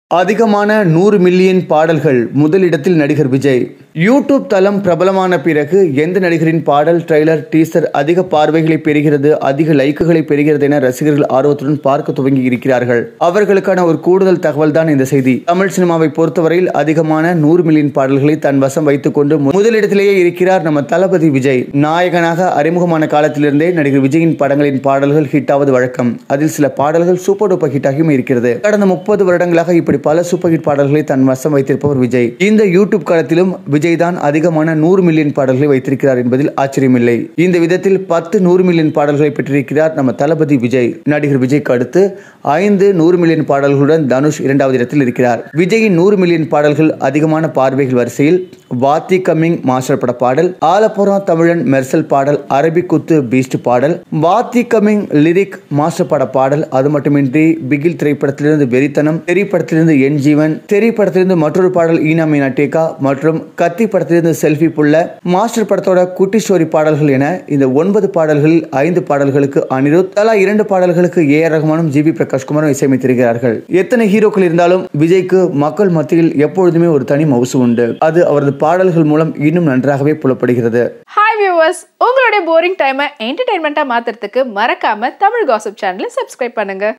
அதிகமான நூறு மில்லியன் பாடல்கள் முதலிடத்தில் நடிகர் விஜய் யூடியூப் தளம் பிரபலமான பிறகு எந்த நடிகரின் பாடல் ட்ரெய்லர் டீசர் அதிக பார்வைகளை பெறுகிறது அதிக லைக்குகளை பெறுகிறது என ரசிகர்கள் ஆர்வத்துடன் பார்க்க துவங்கி இருக்கிறார்கள் அவர்களுக்கான ஒரு கூடுதல் தகவல் தான் இந்த செய்தி தமிழ் சினிமாவை பொறுத்தவரையில் அதிகமான நூறு மில்லியன் பாடல்களை தன் வசம் வைத்துக் கொண்டு முதலிடத்திலேயே இருக்கிறார் நம்ம தளபதி விஜய் நாயகனாக அறிமுகமான காலத்திலிருந்தே நடிகர் விஜயின் படங்களின் பாடல்கள் ஹிட் ஆவது வழக்கம் அதில் சில பாடல்கள் சூப்பர் டூப்பர் ஹிட் ஆகியும் இருக்கிறது கடந்த முப்பது வருடங்களாக இப்படி பல சூப்பர் ஹிட் பாடல்களை தன் வசம் வைத்திருப்பவர் விஜய் இந்த யூடியூப் காலத்திலும் விஜய் தான் அதிகமான நூறு மில்லியன் பாடல்களை வைத்திருக்கிறார் என்பதில் ஆச்சரியமில்லை இந்த விதத்தில் பத்து நூறு மில்லியன் பாடல்களை பெற்றிருக்கிறார் நம்ம தளபதி விஜய் நடிகர் விஜய்க்கு அடுத்து ஐந்து நூறு மில்லியன் பாடல்களுடன் தனுஷ் இரண்டாவது இடத்தில் இருக்கிறார் விஜயின் நூறு மில்லியன் பாடல்கள் அதிகமான பார்வைகள் வரிசையில் வாத்தி கம்மிங் மாஸ்டர் பட பாடல் ஆலப்புறம் தமிழன் மெர்சல் பாடல் அரபிக் குத்து பீஸ்ட் பாடல் வாத்தி கம்மிங் லிரிக் மாஸ்டர் பட பாடல் அது மட்டுமின்றி பிகில் திரைப்படத்திலிருந்து வெறித்தனம் திரைப்படத்திலிருந்து என் ஜீவன் திரைப்படத்திலிருந்து மற்றொரு பாடல் ஈனா மீனா டேகா மற்றும் கத்தி படத்திலிருந்து செல்ஃபி புள்ள மாஸ்டர் படத்தோட குட்டி ஸ்டோரி பாடல்கள் என இந்த ஒன்பது பாடல்களில் ஐந்து பாடல்களுக்கு அனிருத் தலா இரண்டு பாடல்களுக்கு ஏ ஆர் ரஹ்மானும் ஜி வி பிரகாஷ்குமாரும் இசையமைத்திருக்கிறார்கள் எத்தனை ஹீரோக்கள் இருந்தாலும் விஜய்க்கு மக்கள் மத்தியில் எப்பொழுதுமே ஒரு தனி மவுசு உண்டு அது அவரது பாடல்கள் மூலம் இன்னும் நன்றாகவே புலப்படுகிறது ஹாய் வியூவர்ஸ் உங்களுடைய போரிங் டைமை என்டர்டைன்மெண்ட்டாக மாற்றுறதுக்கு மறக்காம தமிழ் காசிப் சேனலை சப்ஸ்கிரைப் பண்ணுங்க